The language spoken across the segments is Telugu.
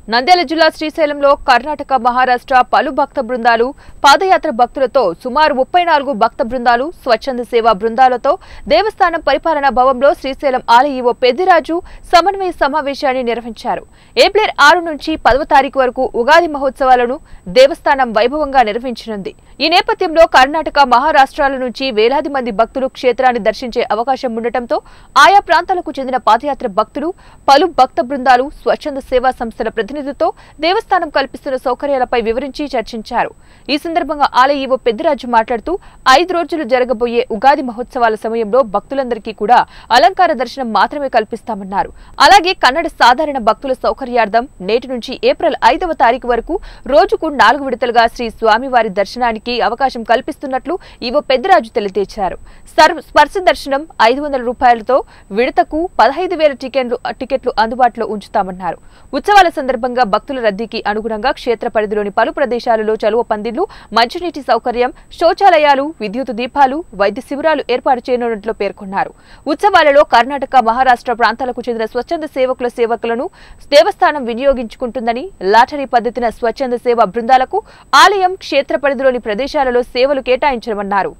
నంద్యాల జిల్లా శ్రీశైలంలో కర్ణాటక మహారాష్ట్ర పలు భక్త బృందాలు పాదయాత్ర భక్తులతో సుమారు ముప్పై నాలుగు భక్త బృందాలు స్వచ్ఛంద సేవా బృందాలతో దేవస్థానం పరిపాలనా భవన్లో శ్రీశైలం ఆలయ ఈవో పెద్దిరాజు సమన్వయ సమావేశాన్ని నిర్వహించారు ఏప్రిల్ ఆరు నుంచి పదవ తారీఖు వరకు ఉగాది మహోత్సవాలను దేవస్థానం వైభవంగా నిర్వహించనుంది ఈ నేపథ్యంలో కర్ణాటక మహారాష్ట్రాల నుంచి వేలాది మంది భక్తులు క్షేత్రాన్ని దర్శించే అవకాశం ఉండటంతో ఆయా ప్రాంతాలకు చెందిన పాదయాత్ర భక్తులు పలు భక్త బృందాలు స్వచ్ఛంద సేవా సంస్థల ప్రతినిధులతో దేవస్థానం కల్పిస్తున్న సౌకర్యాలపై వివరించి చర్చించారు ఈ సందర్భంగా ఆలయ ఈవో పెద్దిరాజు మాట్లాడుతూ ఐదు రోజులు జరగబోయే ఉగాది మహోత్సవాల సమయంలో భక్తులందరికీ కూడా అలంకార దర్శనం మాత్రమే కల్పిస్తామన్నారు అలాగే కన్నడ సాధారణ భక్తుల సౌకర్యార్థం నేటి నుంచి ఏప్రిల్ ఐదవ తారీఖు వరకు రోజుకు నాలుగు విడతలుగా శ్రీ స్వామివారి దర్శనానికి అవకాశం కల్పిస్తున్నట్లు ఈవో పెద్దిరాజు తెలియజేశారు సర్వ స్పర్శ దర్శనం ఐదు వందల రూపాయలతో విడతకు పదహైదు వేల టికెట్లు టికెట్లు అందుబాటులో ఉంచుతామన్నారు ఉత్సవాల సందర్భంగా భక్తుల రద్దీకి అనుగుణంగా క్షేత్ర పరిధిలోని పలు ప్రదేశాలలో చలువ పందిళ్లు మంచినీటి సౌకర్యం శౌచాలయాలు విద్యుత్ దీపాలు వైద్య శిబిరాలు ఏర్పాటు చేయనున్నట్లు పేర్కొన్నారు ఉత్సవాలలో కర్ణాటక మహారాష్ట్ర ప్రాంతాలకు చెందిన స్వచ్ఛంద సేవకుల సేవకులను దేవస్థానం వినియోగించుకుంటుందని లాటరీ పద్ధతిన స్వచ్ఛంద సేవా బృందాలకు ఆలయం క్షేత్ర పరిధిలోని ప్రదేశాలలో సేవలు కేటాయించమన్నారు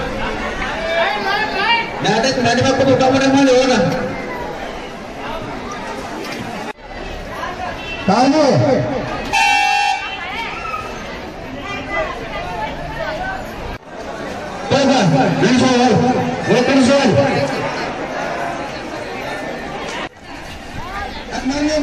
Natin, nani magpabuka mo naman yun. Tayo! Toma, Rizal, Wait Rizal. At Mariam.